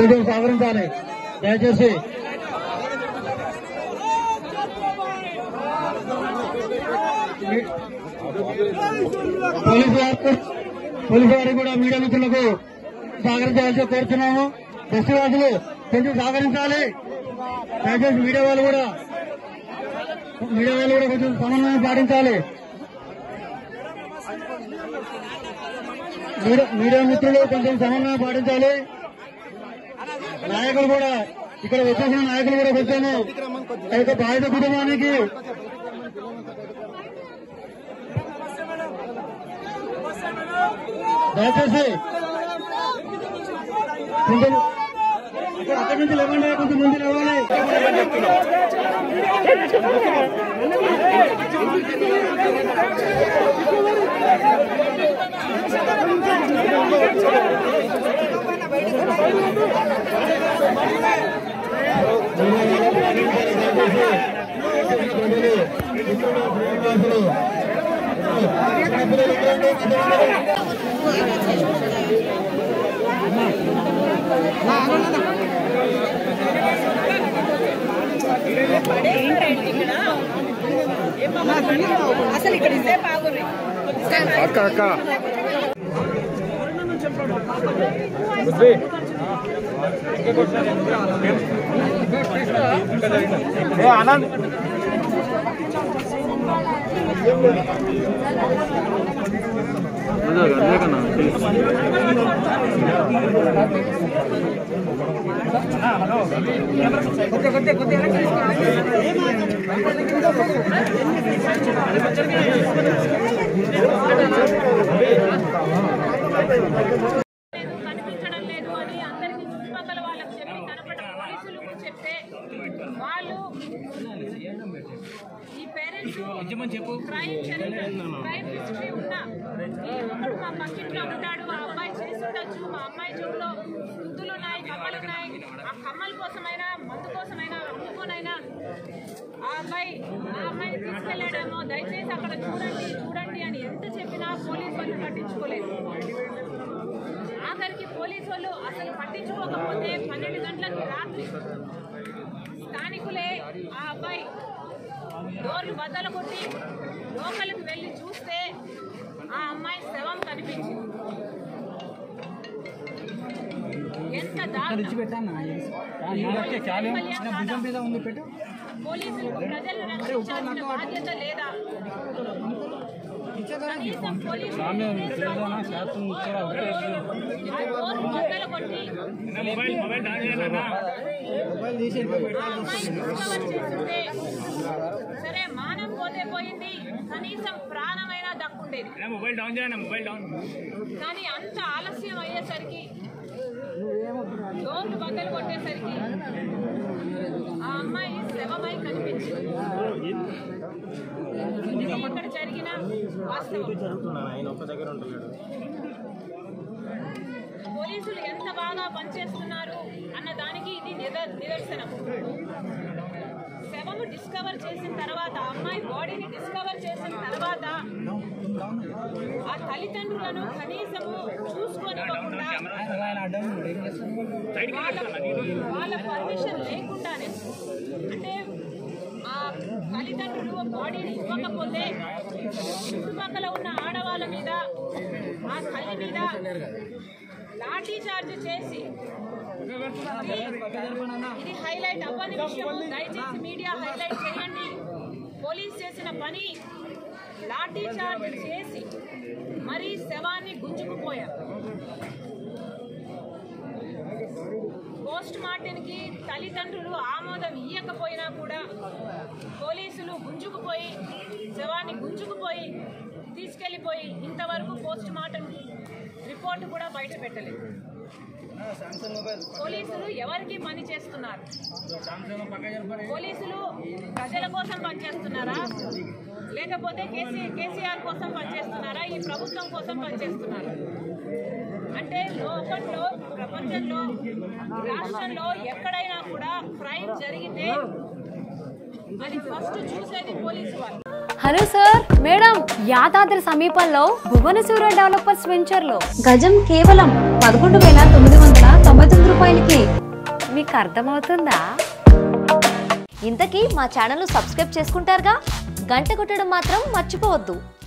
కొంచెం సహకరించాలి దయచేసి పోలీసు వారికి పోలీసు వారికి కూడా మీడియా మిత్రులకు సహకరించాల్సి కోరుతున్నాము దశవాసులు కొంచెం సహకరించాలి దయచేసి మీడియా వాళ్ళు కూడా మీడియా వాళ్ళు కూడా కొంచెం సమన్వయం పాటించాలి మీడియా మీడియా మిత్రులు కొంచెం సమన్వయం పాటించాలి నాయకులు కూడా ఇక్కడ వచ్చేసిన నాయకులు కూడా కొంచెం ఆ యొక్క బాధిత కుటుంబానికి దయచేసి కొంచెం అక్కడ అక్కడి నుంచి లేకుండా కొంచెం ముందు రావాలి అసలు ఇక్కడ ఇస్తే బాగుంది అక్క అక్క లేదు, కనిపించడం లేదు అని అందరికీ చుట్టుపక్కల వాళ్ళకి చెప్పి కనపడ్డ పోలీసులకు చెప్తే వాళ్ళు ఈ పేరెంట్స్ క్రైమ్ జరిగిన క్రైమ్ హిస్టరీ ఉన్న ఈ ఒకడు మా పక్కింట్లో ఉంటాడు ఆ అబ్బాయి చేసి ఉండొచ్చు మా అమ్మాయి చెవులో గుద్దులు ఉన్నాయి కమ్మలు ఉన్నాయి ఆ కమ్మల కోసమైనా మందు కోసమైనా అమ్ముకోనైనా ఆ అబ్బాయి ఆ అమ్మాయిని తీసుకెళ్లాడేమో దయచేసి అక్కడ చూడండి చూడండి అని ఎంత చెప్పినా పోలీసు వాళ్ళు పట్టించుకోలేదు ఆఖరికి పోలీసు వాళ్ళు అసలు పట్టించుకోకపోతే పన్నెండు గంటలకి రాత్రి స్థానికులే ఆ అబ్బాయి డోర్లు బద్దలు కొట్టి లోపలికి వెళ్ళి చూస్తే ఆ అమ్మాయి శవం కనిపించింది ఎంత దారుణం. పోలీసులకు ప్రజలను రక్షించాల్సిన బాధ్యత లేదా కనీసం పోలీసులు ఆ డోర్ బద్దలు కొట్టి ఆ అమ్మాయిని కవర్ చేస్తుంటే, సరే మానం పోతే పోయింది కనీసం ప్రాణమైనా దక్కుండేది మొబైల్ డౌన్ చేయనా మొబైల్ డౌన్ కానీ అంత ఆలస్యం అయ్యేసరికి డోర్లు బద్దలు కొట్టేసరికి ఆ అమ్మాయి శవమై కనిపించింది ఇది ఇక్కడ జరిగిన వాస్తవం పోలీసులు ఎంత బాగా పనిచేస్తున్నారు అన్న దానికి ఇది నిద- నిదర్శనం శవము డిస్కవర్ చేసిన తర్వాత ఆ అమ్మాయి బాడీని డిస్కవర్ చేసిన తర్వాత ఆ తల్లిదండ్రులను కనీసము చూసుకోనివ్వకుండా వాళ్ళ వాళ్ళ పర్మిషన్ లేకుండానే అంటే ఆ తల్లిదండ్రులు బాడీని ఇవ్వకపోతే చుట్టుపక్కల ఉన్న ఆడవాళ్ళ మీద ఆ తల్లి మీద లాఠీ చార్జ్ చేసి ఇది- ఇది హైలైట్ అవ్వని విషయము దయచేసి మీడియా హైలైట్ చేయండి పోలీస్ చేసిన పని లాఠీ చార్జ్ చేసి మరీ శవాన్ని గుంజుకుపోయారు పోస్ట్ మార్టంకి తల్లిదండ్రులు ఆమోదం ఇయ్యకపోయినా కూడా పోలీసులు గుంజుకుపోయి శవాన్ని గుంజుకుపోయి తీసుకెళ్లిపోయి ఇంతవరకు పోస్ట్ మార్టం రిపోర్ట్ కూడా బయట పెట్టలేదు పోలీసులు ఎవరికి పని చేస్తున్నారు పోలీసులు ప్రజల కోసం పనిచేస్తున్నారా లేకపోతే కేసీ కేసీఆర్ కోసం పనిచేస్తున్నారా ఈ ప్రభుత్వం కోసం పనిచేస్తున్నారా అంటే లోకంలో ప్రపంచంలో రాష్ట్రంలో ఎక్కడైనా కూడా క్రైమ్ జరిగితే అది ఫస్ట్ చూసేది పోలీసు వాళ్ళు హలో సార్ మేడం యాదాద్రి సమీపంలో భువనసూర డెవలపర్స్ వెంచర్ లో గజం కేవలం పదకొండు వేల తొమ్మిది వందల తొంభై తొమ్మిది రూపాయలకి మీకు అర్థమవుతుందా ఇంతకీ మా ఛానల్ సబ్స్క్రైబ్ చేసుకుంటారుగా గంట కొట్టడం మాత్రం మర్చిపోవద్దు